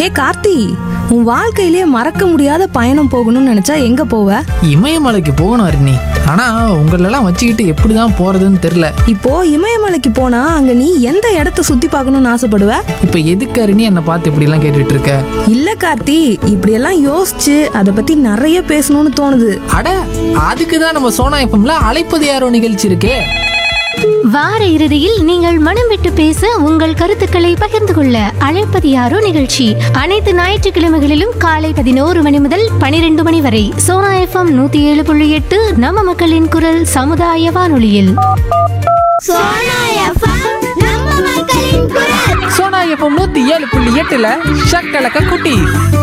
ஹே கார்த்தி உன் வாழ்க்கையிலே மறக்க முடியாத பயணம் போகணும்னு நினைச்சா எங்க போவ இமயமலைக்கு போகணும் அருணி ஆனா உங்களெல்லாம் வச்சுக்கிட்டு எப்படிதான் போறதுன்னு தெரியல இப்போ இமயமலைக்கு போனா அங்க நீ எந்த இடத்த சுத்தி பார்க்கணும்னு ஆசைப்படுவ இப்ப எதுக்கு அருணி என்னை பார்த்து இப்படி எல்லாம் கேட்டுட்டு இருக்க இல்ல கார்த்தி இப்படியெல்லாம் யோசிச்சு அதை பத்தி நிறைய பேசணும்னு தோணுது அட அதுக்கு தான் நம்ம சோனா எப்பம்ல அழைப்பது யாரோ நிகழ்ச்சி இருக்கே வார இறுதியில் நீங்கள் மனம் விட்டு பேச உங்கள் கருத்துக்களை பகிர்ந்து கொள்ள அழைப்பது யாரோ நிகழ்ச்சி அனைத்து ஞாயிற்றுக்கிழமைகளிலும் காலை பதினோரு மணி முதல் பனிரெண்டு மணி வரை சோனா எஃப்எம் நூத்தி ஏழு புள்ளி எட்டு நம்ம மக்களின் குரல் சமுதாய வானொலியில் சோனா எப்பம் நூத்தி ஏழு புள்ளி எட்டுல ஷக்கலக்க குட்டி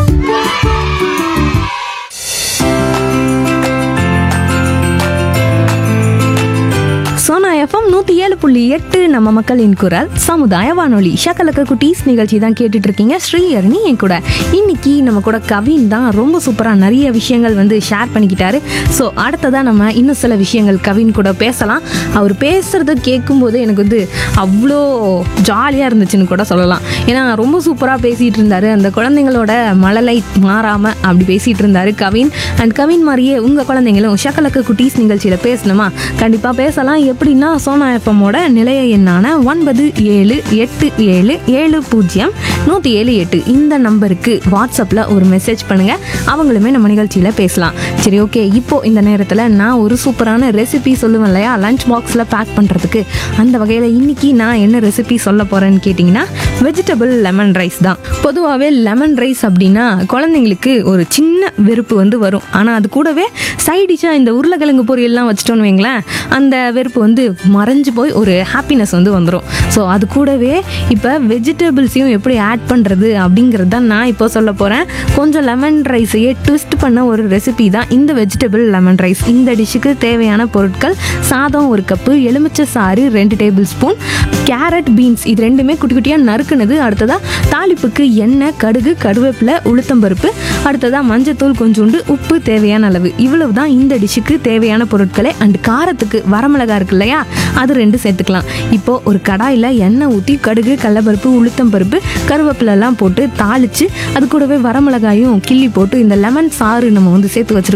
சோனா எஃப்எம் நூத்தி ஏழு புள்ளி எட்டு நம்ம மக்களின் குரல் சமுதாய வானொலி ஷக்கலக்க குட்டீஸ் நிகழ்ச்சி தான் கேட்டுட்டு இருக்கீங்க ஸ்ரீஹரணி என் கூட இன்னைக்கு நம்ம கூட கவின் தான் ரொம்ப சூப்பரா நிறைய விஷயங்கள் வந்து ஷேர் பண்ணிக்கிட்டாரு ஸோ அடுத்ததா நம்ம இன்னும் சில விஷயங்கள் கவின் கூட பேசலாம் அவர் பேசுறத கேட்கும்போது எனக்கு வந்து அவ்வளோ ஜாலியாக இருந்துச்சுன்னு கூட சொல்லலாம் ஏன்னா ரொம்ப சூப்பராக பேசிகிட்டு இருந்தாரு அந்த குழந்தைங்களோட மழலை மாறாமல் அப்படி பேசிகிட்டு இருந்தாரு கவின் அண்ட் கவின் மாதிரியே உங்கள் குழந்தைங்களும் ஷக்கலக்க குட்டீஸ் நிகழ்ச்சியில் பேசணுமா கண்டிப்பாக பேசலாம் எப்படின்னா சோனா எஃப்எம்மோட நிலைய எண்ணான ஒன்பது ஏழு எட்டு ஏழு ஏழு பூஜ்ஜியம் நூற்றி ஏழு எட்டு இந்த நம்பருக்கு வாட்ஸ்அப்பில் ஒரு மெசேஜ் பண்ணுங்கள் அவங்களுமே நம்ம நிகழ்ச்சியில் பேசலாம் சரி ஓகே இப்போ இந்த நேரத்தில் நான் ஒரு சூப்பரான ரெசிபி சொல்லுவேன் இல்லையா லஞ்ச் பாக்ஸில் பேக் பண்ணுறதுக்கு அந்த வகையில் இன்னைக்கு நான் என்ன ரெசிபி சொல்ல போகிறேன்னு கேட்டிங்கன்னா வெஜிடபிள் லெமன் ரைஸ் தான் பொதுவாகவே லெமன் ரைஸ் அப்படின்னா குழந்தைங்களுக்கு ஒரு சின்ன வெறுப்பு வந்து வரும் ஆனால் அது கூடவே சைடிஷாக இந்த உருளைக்கிழங்கு பொரியல்லாம் வச்சிட்டோன்னு வைங்களேன் அந்த வெறுப்பு வந்து மறைஞ்சு போய் ஒரு ஹாப்பினஸ் வந்து வந்துடும் ஸோ அது கூடவே இப்போ வெஜிடபிள்ஸையும் எப்படி ஆட் பண்ணுறது அப்படிங்கிறது தான் நான் இப்போ சொல்ல போகிறேன் கொஞ்சம் லெமன் ரைஸையே ட்விஸ்ட் பண்ண ஒரு ரெசிபி தான் இந்த வெஜிடபிள் லெமன் ரைஸ் இந்த டிஷ்ஷுக்கு தேவையான பொருட்கள் சாதம் ஒரு கப்பு எலுமிச்சை சாறு ரெண்டு டேபிள் ஸ்பூன் கேரட் பீன்ஸ் இது ரெண்டுமே குட்டி குட்டியாக நறுக்குனது அடுத்ததாக தாளிப்புக்கு எண்ணெய் கடுகு கருவேப்பிலை உளுத்தம்பருப்பு அடுத்ததாக மஞ்சத்தூள் கொஞ்சோண்டு உப்பு தேவையான அளவு இவ்வளவு தான் இந்த டிஷ்ஷுக்கு தேவையான பொருட்களே அண்ட் காரத்துக்கு வரமிளகா இருக்கு இல்லையா அது ரெண்டு சேர்த்துக்கலாம் இப்போ ஒரு கடாயில் எண்ணெய் ஊற்றி கடுகு கடலப்பருப்பு உளுத்தம்பருப்பு கருவேப்பிலை எல்லாம் போட்டு தாளித்து அது கூடவே வரமிளகாயும் கிள்ளி போட்டு இந்த லெமன் சாறு நம்ம வந்து சேர்த்து வச்சிருக்கோம்